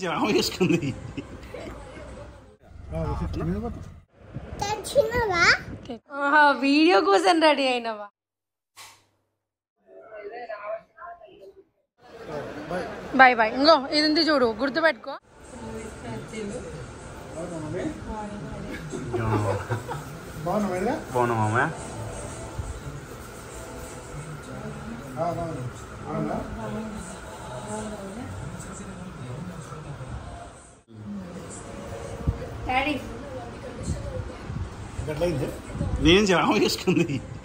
జామ వేసుకుంది తెచ్చినవా ఆహా, వీడియో కోసం రెడీ అయినవా బాయ్ బాయ్ ఇంకో ఇది ఉంది చూడు గుర్తుపెట్టుకో బాగున్నా మామ డాడీ నేను జామ వేసుకుంది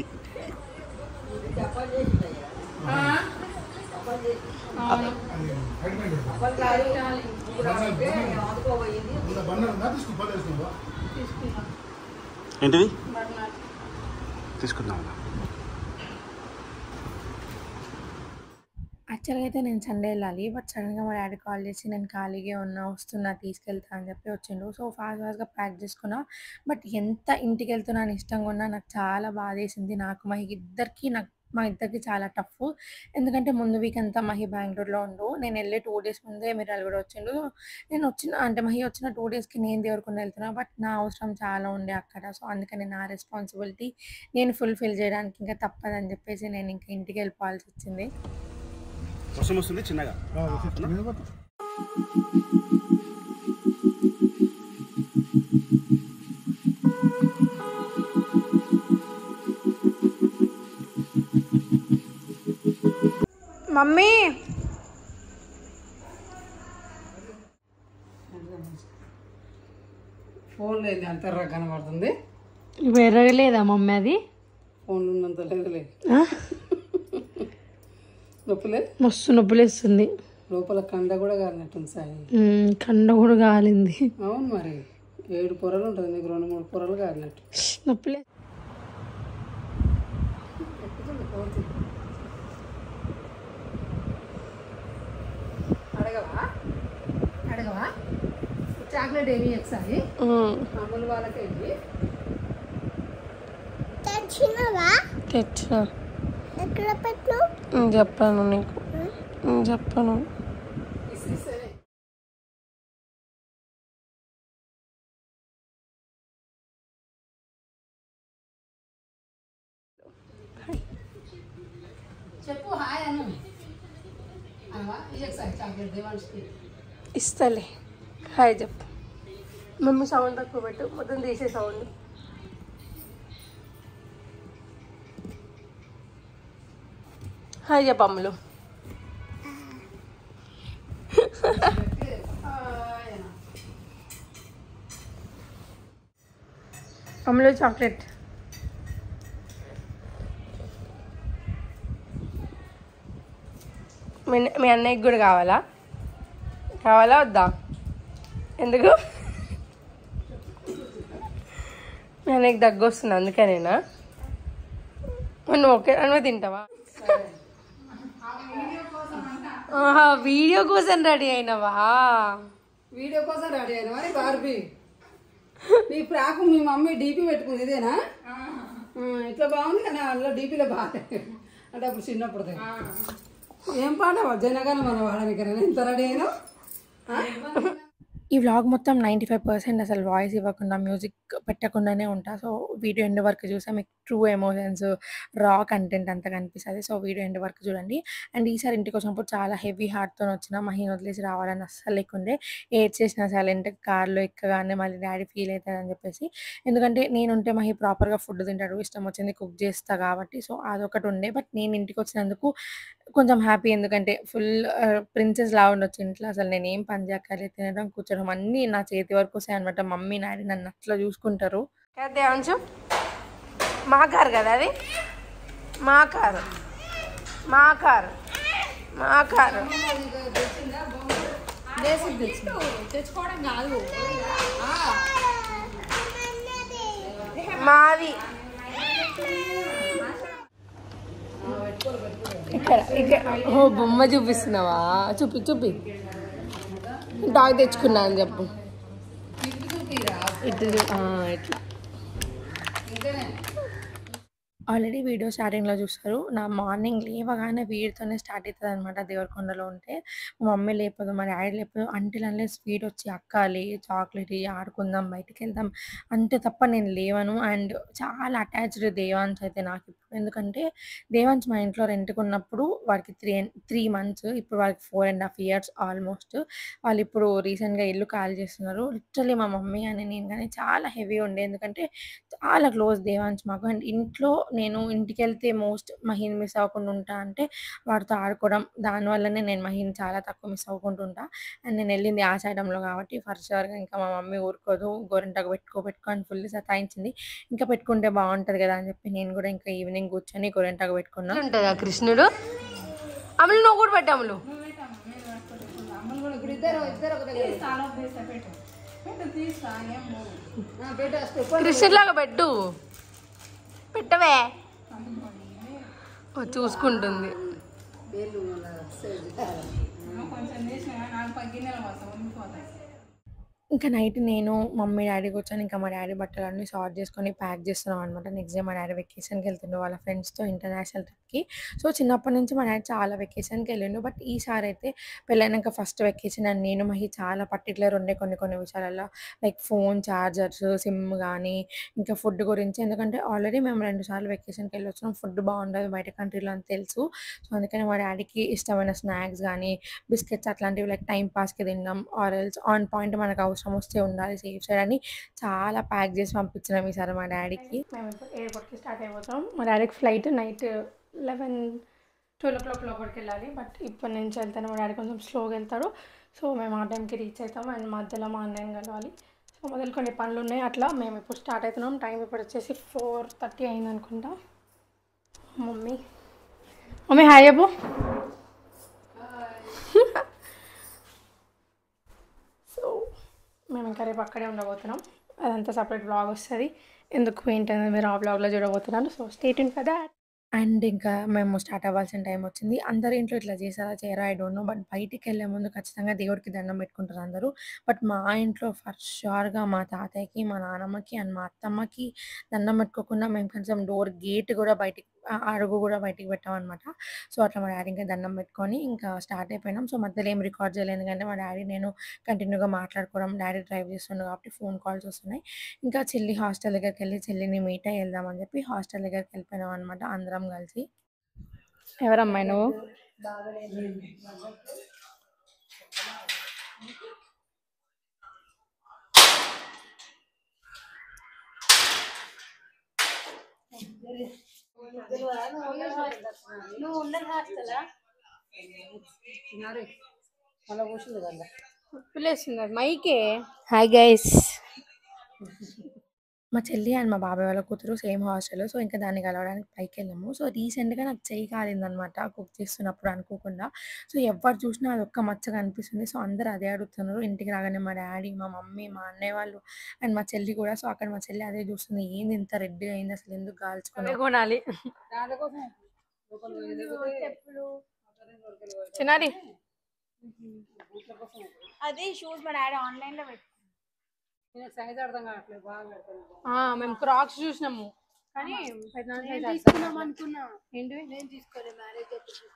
ఏంటిది తీసుకుందాం యాక్చువల్గా అయితే నేను సండే వెళ్ళాలి బట్ సడన్గా మా డాడీ కాల్ చేసి నేను ఖాళీగా ఉన్నా వస్తున్నా తీసుకెళ్తా అని చెప్పి వచ్చిండు సో ఫాస్ట్ ఫాస్ట్గా ప్యాక్ చేసుకున్నా బట్ ఎంత ఇంటికి వెళ్తున్నా అని ఇష్టంగా ఉన్నా నాకు చాలా బాధేసింది నాకు మా ఇద్దరికి నాకు మా ఇద్దరికి చాలా టఫ్ ఎందుకంటే ముందు వీక్ అంతా మహి బెంగళూరులో ఉండు నేను వెళ్ళే టూ డేస్ ముందే మీరు కూడా వచ్చిండు నేను వచ్చిన అంటే మహి వచ్చిన టూ డేస్కి నేను దేవుడుకుని వెళ్తున్నా బట్ నా అవసరం చాలా ఉండే అక్కడ సో అందుకని నా రెస్పాన్సిబిలిటీ నేను ఫుల్ఫిల్ చేయడానికి ఇంకా తప్పదని చెప్పేసి నేను ఇంకా ఇంటికి వెళ్ళిపోవాల్సి వచ్చింది వర్షం వస్తుంది చిన్నగా మమ్మీ ఫోన్లో ఏంది అంతర్రా కనబడుతుంది పెరగలేదా మమ్మీ అది ఫోన్లో ఉన్నంత లేదులే నొప్పులే మస్తు నొప్పులేస్తుంది లోపల కండ కూడా కాలినట్టుంది సాయి ఉమ్, కండ కూడా కాలింది అవును మరి ఏడు పొరలు ఉంటుంది నీకు రెండు మూడు పొరలు కాలినట్టు నొప్పులే అడగవా అడగవా చాక్లెట్ ఏమి ఒకసారి ఉమ్, అమలు వాళ్ళకి వెళ్ళి తెచ్చినవా తెచ్చా ఎక్కడ పెట్టు నేను చెప్పాను నీకు నేను చెప్పాను చెప్పు హాయ్ అను అనవా ఇది ఒకసారి చాక్లెట్ దేవాన్స్కి ఇస్తలే హాయ్ చెప్పు మమ్మీ సౌండ్ తక్కువ పెట్టు మొత్తం తీసే సౌండ్ హాయ్ చెప్పు అమ్ములు అమ్ములు చాక్లెట్ మీ మీ అన్నయ్యకి కూడా కావాలా కావాలా వద్దా ఎందుకు మీ అన్నయ్యకి దగ్గు వస్తుంది అందుకనేనా మరి నువ్వు ఒకే అనుమతి తింటావా ఆహా వీడియో కోసం రెడీ అయినవా వీడియో కోసం రెడీ అయిన మరి బార్బీ నీ ఫ్రాక్ మీ మమ్మీ డీపీ పెట్టుకుంది ఇదేనా ఆ, ఇట్లా బాగుంది కానీ అందులో డీపీలో బాగాలేదు అంటే అప్పుడు చిన్నప్పుడు ఏం పాట జనగానే మన వాడనికి ఎంత రెడీ అయినా ఈ వ్లాగ్ మొత్తం నైంటీ ఫైవ్ పర్సెంట్ అసలు వాయిస్ ఇవ్వకుండా మ్యూజిక్ పెట్టకుండానే ఉంటా సో వీడియో ఎండ్ వరకు చూస్తే మీకు ట్రూ ఎమోషన్స్ రా కంటెంట్ అంతా కనిపిస్తుంది సో వీడియో ఎండ్ వరకు చూడండి అండ్ ఈసారి ఇంటికి వచ్చినప్పుడు చాలా హెవీ హార్ట్తో వచ్చిన మహిన్ వదిలేసి రావాలని అస్సలు లేకుండే ఏడ్ చేసిన సైలెంట్ కార్లో ఎక్కగానే మళ్ళీ డాడీ ఫీల్ అవుతారని చెప్పేసి ఎందుకంటే నేను ఉంటే మహి ప్రాపర్గా ఫుడ్ తింటాడు ఇష్టం వచ్చింది కుక్ చేస్తా కాబట్టి సో అదొకటి ఉండే బట్ నేను ఇంటికి వచ్చినందుకు కొంచెం హ్యాపీ ఎందుకంటే ఫుల్ ప్రిన్సెస్ లా ఉండొచ్చు ఇంట్లో అసలు నేను ఏం పని చేయక్కర్లేదు తినడం కూర్చోడం అన్నీ నా చేతి వరకు వస్తాయి అనమాట మమ్మీ డాడీ నన్ను అట్లా చూసుకుంటారు అదే అంచు మా కారు కదా అది మా కారు మా కారు మా కారు మాది ఇక్కడ ఇక్కడ ఓ బొమ్మ చూపిస్తున్నావా చూపి చూపి డాగ్ తెచ్చుకున్నా అని చెప్పు ఇటు చూ- ఆ, ఇట్లా ఆల్రెడీ వీడియో స్టార్టింగ్‌లో చూస్తారు. నా మార్నింగ్ లేవగానే వీడితోనే స్టార్ట్ అయితదనమాట దేవరకొండలో ఉంటే. మా మమ్మీ లేపదు, మా డ్యాడీ లేపదు. అంటిల్ అన్‌లెస్ వీడొచ్చి "అక్క లే చాక్లెట్ ఇయ్యి, ఆడుకుందాం, బయటికెళ్దాం" అంతే తప్ప నేను లేవను. అండ్ చాలా అటాచ్డ్ దేవాన్స్ అయితే నాకిప్పుడు. ఎందుకంటే దేవాన్స్ మా ఇంట్లో రెంట్‌కున్నప్పుడు వాడికి త్రీ అండ్ 3 మంత్స్. ఇప్పుడు వాడికి 4 ½ ఇయర్స్ ఆల్మోస్ట్. వాళ్ళిప్పుడు రీసెంట్‌గా ఇల్లు ఖాళీ చేస్తున్నారు. లిటరల్లీ మా మమ్మీ గాని, నేను గాని చాలా హెవీ ఉండే. ఎందుకంటే చాలా క్లోజ్ దేవాన్స్ మాకు. అండ్ ఇంట్లో నేను ఇంటికెళ్తే మోస్ట్ మహీని మిస్ అవ్వకుండా ఉంటా అంటే వాడితో ఆడుకోవడం. దానివల్లనే నేను మహీని చాలా తక్కువ మిస్ అవ్వకుండా ఉంటా. అండ్ నేనెళ్ళింది ఆషాఢంలో కాబట్టి ఫర్ ష్యూర్‌గా ఇంకా మా మమ్మీ ఊరుకోదు. గోరింటాకు పెట్టుకో, పెట్టుకో అని ఫుల్ సతాయించింది. ఇంకా పెట్టుకుంటే బావుంటది కదా! అని చెప్పి నేను కూడా ఇంకా ఈవినింగ్ కూర్చొని గోరింటాకు పెట్టుకున్నా. ఉంటుందా కృష్ణుడు అమలు నువ్వు కూడా పెట్టు అమలు అమ్మలు కూడా ఇప్పుడు ఇద్దరు ఇద్దరు ఒక దగ్గర ఆ, పెట్టు ఆ స్టెప్ కృష్ణుడిలాగా పెట్టు పెట్టవే ఓ, చూసుకుంటుంది పేర్లు మన సైజు. ఇంకా నైట్ నేను, మమ్మీ, డ్యాడీ కూర్చొని ఇంకా మా డ్యాడీ బట్టలన్నీ సార్ట్ చేసుకొని ప్యాక్ చేస్తున్నాం అనమాట. నెక్స్ట్ డే మా డ్యాడీ వెకేషన్‌కి వెళ్తుండు వాళ్ళ ఫ్రెండ్స్‌తో ఇంటర్నేషనల్ ట్రిప్‌కి. సో, చిన్నప్పటి నుంచి మా డ్యాడీ చాలా వెకేషన్‌కి వెళ్ళిండు. బట్ ఈసారి అయితే పెళ్ళైనాక ఫస్ట్ వెకేషన్ అండ్ నేను, మహి చాలా పర్టిక్యులర్ ఉండే కొన్ని కొన్ని విషయాలలో. లైక్ ఫోన్ చార్జర్స్, సిమ్ గానీ, ఇంకా ఫుడ్ గురించి. ఎందుకంటే ఆల్రెడీ మేము 2 సార్లు వెకేషన్‌కి వెళ్ళొచ్చినాం. ఫుడ్ బాగుండదు బయట కంట్రీలో అని తెలుసు. సో, అందుకని మా డ్యాడీకి ఇష్టమైన స్నాక్స్ గానీ, బిస్కెట్స్ అట్లాంటివి లైక్ టైమ్ పాస్‌కి తినడం ఆర్ ఎల్స్ ఆన్ పాయింట్ మనకు అవసరం వస్తే ఉండాలి సేఫ్ సైడ్ అని చాలా ప్యాక్ చేసి పంపించినాం ఈసారి మా డ్యాడీకి. మేము ఇప్పుడు ఎయిర్‌పోర్ట్‌కి స్టార్ట్ అయిపోతాం. మా డ్యాడీకి ఫ్లైట్ నైట్ 11, 12:00 లోపలికి వెళ్ళాలి. బట్ ఇప్పటి నుంచి వెళ్తేనే మా డ్యాడీ కొంచెం స్లోగా వెళ్తాడు. సో, మేము ఆ టైంకి రీచ్ అవుతాం. అండ్ మధ్యలో మా అన్నయ్యని కలవాలి. సో, మొదలు కొన్ని పనులు ఉన్నాయి. అట్లా మేము ఇప్పుడు స్టార్ట్ అవుతున్నాం. టైం ఇప్పుడు వచ్చేసి 4:30 అయింది అనుకుంటా. మమ్మీ మమ్మీ హాయ్ చెప్పు. సో, మేము ఇంకా రేపు అక్కడే ఉండబోతున్నాం. అదంతా సెపరేట్ వ్లాగ్ వస్తది. ఎందుకు ఏంటనేది మీరు ఆ వ్లాగ్‌లో చూడబోతున్నారు. So, stay tune for that. And ఇంకా మేము స్టార్ట్ అవ్వాల్సిన టైం వచ్చింది. అందరి ఇంట్లో ఇట్లా చేసారా చేయరా ఐ డోంట్ నో. బట్ బయటికెళ్ళే ముందు ఖచ్చితంగా దేవుడికి దండం పెట్టుకుంటారు అందరూ. బట్ మా ఇంట్లో ఫర్ ష్యూర్‌గా మా తాతయ్యకి, మా నానమ్మకి అండ్ మా అత్తమ్మకి దండం పెట్టుకోకుండా మేము కనీసం డోర్ గేట్ కూడా బయటికి ఆ అడుగు కూడా బయటికి పెట్టమనమాట. సో, అట్లా మా డ్యాడీ ఇంకా దండం పెట్టుకొని ఇంకా స్టార్ట్ అయిపోయినాం. సో, మధ్యలో ఏం రికార్డ్ చేయలేదు. ఎందుకంటే మా డ్యాడీ, నేను కంటిన్యూగా మాట్లాడుకోవడం. డ్యాడీ డ్రైవ్ చేస్తుండు కాబట్టి ఫోన్ కాల్స్ వస్తున్నాయి. ఇంకా చెల్లి హాస్టల్ దగ్గరికెళ్ళి చెల్లిని మీట్ అయ్యి వెళ్దాం అని చెప్పి హాస్టల్ దగ్గరికి వెళ్ళిపోయినాం అనమాట అందరం కలిసి. ఎవరమ్మాయి నువ్వు? మళ్ళీ కూర్చుంది కదా పిలుస్తుంది మైకే హాయ్ గైస్ మా చెల్లి అండ్ మా బాబాయ్ వాళ్ళ కూతురు సేమ్ హాస్టల్ సో ఇంకా దాన్ని కలవడానికి పైకి వెళ్ళాము సో రీసెంట్గా నాకు చెయ్యి కాలిందనమాట కుక్ చేస్తున్నప్పుడు అనుకోకుండా సో ఎవరు చూసినా అది ఒక్క మచ్చగా అనిపిస్తుంది సో అందరూ అదే అడుగుతున్నారు ఇంటికి రాగానే మా డాడీ మా మమ్మీ మా అన్నయ్య వాళ్ళు అండ్ మా చెల్లి కూడా సో అక్కడ మా చెల్లి అదే చూస్తుంది ఏంది ఇంత రెడ్గా అయింది అసలు ఎందుకు కాల్చుకున్నావు కొనాలి దానికోసం చిన్నారి అది షూస్ మా డాడీ ఆన్లైన్ లో పెట్టు నేను సైజ్ అర్థం కావట్లేదు బాగా పెడతాను ఆ, మేము క్రాక్స్ చూసినాము కానీ పెద్దనాన్న size అర్థం తీసుకుందాం కావట్లేదు. అనుకున్నా ఏంటివి నేను తీసుకోలేదు మ్యారేజ్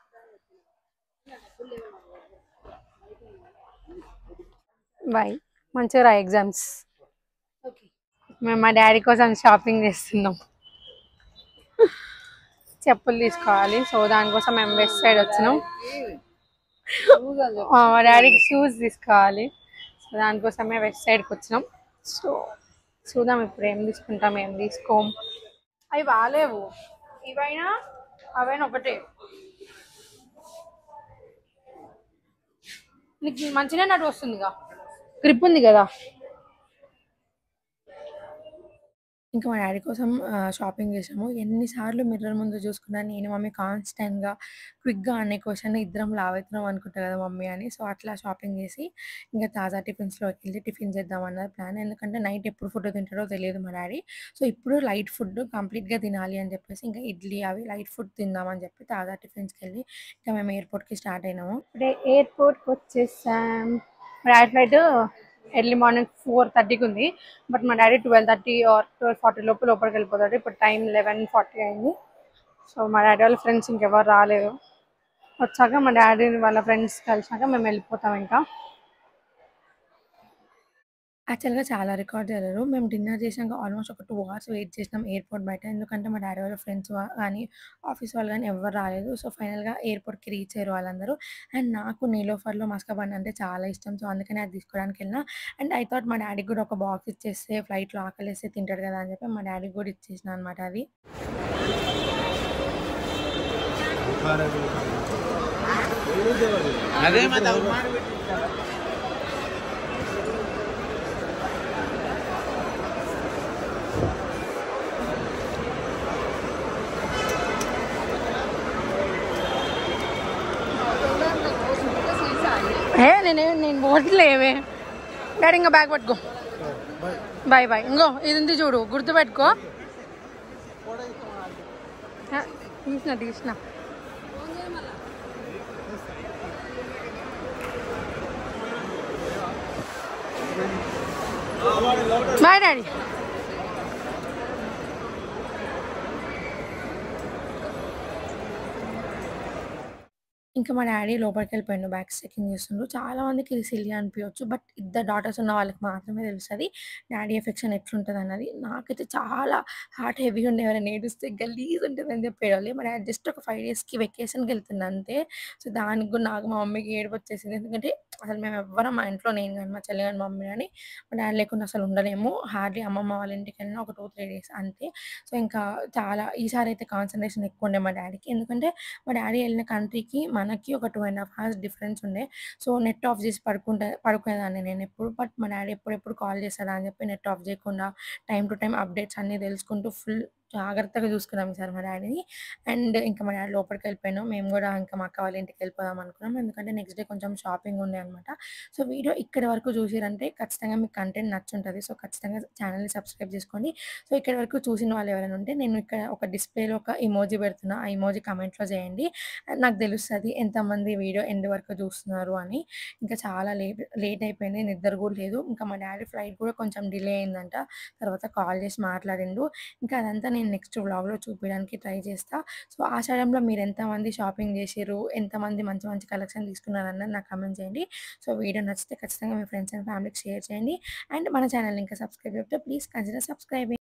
బాయ్ మంచిగా రా ఎగ్జామ్స్ మేము మా డాడీ కోసం షాపింగ్ చేస్తున్నాం చెప్పులు తీసుకోవాలి సో దానికోసం మేము వెస్ట్ సైడ్ వచ్చినాం ఆ, మా డాడీకి షూస్ తీసుకోవాలి సో దానికోసమే వెస్ట్ సైడ్కి వచ్చినాం సో చూద్దాం ఇప్పుడు ఏం తీసుకుంటాం ఏం తీసుకోం అవి బాగాలేవు ఇవైనా అవైనా ఒకటే నీకు మంచిగా నటు వస్తుందిగా గ్రిప్ ఉంది కదా ఇంకా మా డాడీ కోసం షాపింగ్ చేసాము ఎన్నిసార్లు మిర్రర్ ముందు చూసుకున్నా నేను మమ్మీ కాన్స్టెంట్గా క్విక్గా అనే క్వశ్చన్ ఇద్దరం లావ్ అవుతున్నాం అనుకుంటా కదా మమ్మీ అని సో అట్లా షాపింగ్ చేసి ఇంకా తాజా టిఫిన్స్లోకి వెళ్ళి టిఫిన్ చేద్దాం అన్నది ప్లాన్ ఎందుకంటే నైట్ ఎప్పుడు ఫుడ్ తింటాడో తెలియదు మా డాడీ సో ఇప్పుడు లైట్ ఫుడ్ కంప్లీట్గా తినాలి అని చెప్పేసి ఇంకా ఇడ్లీ అవి లైట్ ఫుడ్ తిందామని చెప్పి తాజా టిఫిన్స్కి వెళ్ళి ఇంకా మేము ఎయిర్పోర్ట్కి స్టార్ట్ అయినాము ఇప్పుడే ఎయిర్పోర్ట్కి వచ్చేసాం daddy flight early morning four థర్టీకి ఉంది బట్ మా daddy twelve thirty or twelve forty లోపు లోపలికి వెళ్ళిపోతాడు ఇప్పుడు టైం లెవెన్ ఫార్టీ అయింది సో మా డాడీ వాళ్ళ ఫ్రెండ్స్ ఇంకెవరు రాలేదు వచ్చాక మా డాడీ వాళ్ళ ఫ్రెండ్స్ కలిసాక మేము వెళ్ళిపోతాం ఇంకా యాక్చువల్‌గా చాలా రికార్డ్ చేయలేరు. మేము డిన్నర్ చేసినాక ఆల్మోస్ట్ ఒక 2 అవర్స్ వెయిట్ చేసినాం ఎయిర్‌పోర్ట్ బయట. ఎందుకంటే మా డ్యాడీ వాళ్ళ ఫ్రెండ్స్ వ గానీ, ఆఫీస్ వాళ్ళు గానీ ఎవ్వరు రాలేదు. సో, ఫైనల్‌గా ఎయిర్‌పోర్ట్‌కి రీచ్ అయ్యారు వాళ్ళందరూ. అండ్ నాకు నీలోఫర్‌లో మస్కాబన్ అంటే చాలా ఇష్టం. సో, అందుకనే అది తీసుకోవడానికెళ్ళినా. అండ్ ఐ థాట్ మా డ్యాడీకి గూడా ఒక బాక్స్ ఇచ్చేస్తే ఫ్లైట్‌లో ఆకలేస్తే తింటాడు గదా! అని చెప్పి మా డ్యాడీకి గూడా ఇచ్చేసినా అనమాట అది. అదే మరి ఏ నేనే నేను పోవట్లేవే డాడీ ఇంకా బ్యాగ్ పట్టుకో బాయ్ బాయ్ ఇంకో ఇది ఉంది చూడు గుర్తు పెట్టుకో ఆ, తీసిన తీసిన బాయ్ డాడీ ఇంకా మా డ్యాడీ లోపలికెళ్ళిపోయిండు. బ్యాగ్స్ చెకింగ్ చేస్తుండు. చాలా మందికి ఇది సిల్లీ అనిపియొచ్చు. బట్ ఇద్దరు డాటర్స్ ఉన్న వాళ్ళకి మాత్రమే తెలుస్తది. డ్యాడీ ఎఫెక్షన్ ఎట్లుంటదన్నది. నాకైతే చాలా హార్ట్ హెవీగా ఉండే ఎవరైనా ఏడుస్తే గలీజ్ ఉంటదని చెప్పేవాళ్ళు. మా డ్యాడీ జస్ట్ ఒక 5 డేస్‌కి వెకేషన్‌కి వెళ్తుండు అంతే. సో, దానికి కూడా నాకు మా మమ్మీకి ఏడుపొచ్చేసింది. ఎందుకంటే అసలు మేమెవ్వరం మా ఇంట్లో నేను గాని, మా చెల్లి గాని, మా మమ్మీ గాని మా డ్యాడీ లేకుండా అసలు ఉండలేము. హార్డ్‌లీ అమ్మమ్మ వాళ్ళ ఇంటికెళ్ళినా ఒక 2, 3 డేస్ అంతే. సో, ఇంకా చాలా ఈసారైతే కాన్సంట్రేషన్ ఎక్కువుండే మా డ్యాడీకి. ఎందుకంటే మా డ్యాడీ ఎళ్ళిన కంట్రీకి మనకి ఒక 2 ½ అవర్స్ డిఫరెన్స్ ఉండే. సో, నెట్ ఆఫ్ చేసి పడుకుంటే పడుకునేదాన్ని నేనెప్పుడు. బట్ మా డ్యాడీ ఎప్పుడెప్పుడు కాల్ చేస్తాడా అని చెప్పి నెట్ ఆఫ్ చేయకుండా టైమ్ టు టైమ్ అప్డేట్స్ అన్నీ తెలుసుకుంటూ ఫుల్ జాగ్రత్తగా చూసుకున్నాం ఈసారి మా డ్యాడీని. అండ్ ఇంకా మా డ్యాడీ లోపలికెళ్ళిపోయాను. మేము గూడా ఇంకా మా అక్క వాళ్ళ ఇంటికెళ్ళిపోదాం అనుకున్నాం. ఎందుకంటే నెక్స్ట్ డే కొంచెం షాపింగ్ ఉండే అనమాట. సో, వీడియో ఇక్కడి వరకు చూసిర్రంటే ఖచ్చితంగా మీకు కంటెంట్ నచ్చుంటది. సో, ఖచ్చితంగా ఛానెల్‌ని సబ్స్క్రైబ్ చేసుకోండి. సో, ఇక్కడి వరకు చూసిన వాళ్ళు ఎవరైనా ఉంటే నేను ఇక్కడ ఒక డిస్‌ప్లేలో ఒక ఎమోజి పెడుతున్నా. ఆ ఎమోజి కామెంట్‌లో చేయండి. నాకు తెలుస్తది ఎంతమంది వీడియో ఎండ్ వరకు చూస్తున్నారు అని. ఇంకా చాలా లేట్ లేట్ అయిపోయింది. నిద్ర గూడా లేదు. ఇంకా మా డ్యాడీ ఫ్లైట్ కూడా కొంచెం డిలే అయిందంట. తర్వాత కాల్ చేసి మాట్లాడిండు. ఇంకా అదంతా నేను నెక్స్ట్ వ్లాగ్‌లో చూపియడానికి ట్రై చేస్తా. సో, ఆషాఢంలో మీరు ఎంతమంది షాపింగ్ చేసిర్రు? ఎంతమంది మంచి మంచి కలెక్షన్ తీసుకున్నారన్నది నాకు కామెంట్ చేయండి. సో, వీడియో నచ్చితే ఖచ్చితంగా మీ ఫ్రెండ్స్ అండ్ ఫ్యామిలీకి షేర్ చేయండి. అండ్ మన ఛానెల్‌ని ఇంకా సబ్స్క్రైబ్ చేయకపోతే ప్లీజ్ కన్సిడర్ సబ్స్క్రైబింగ్.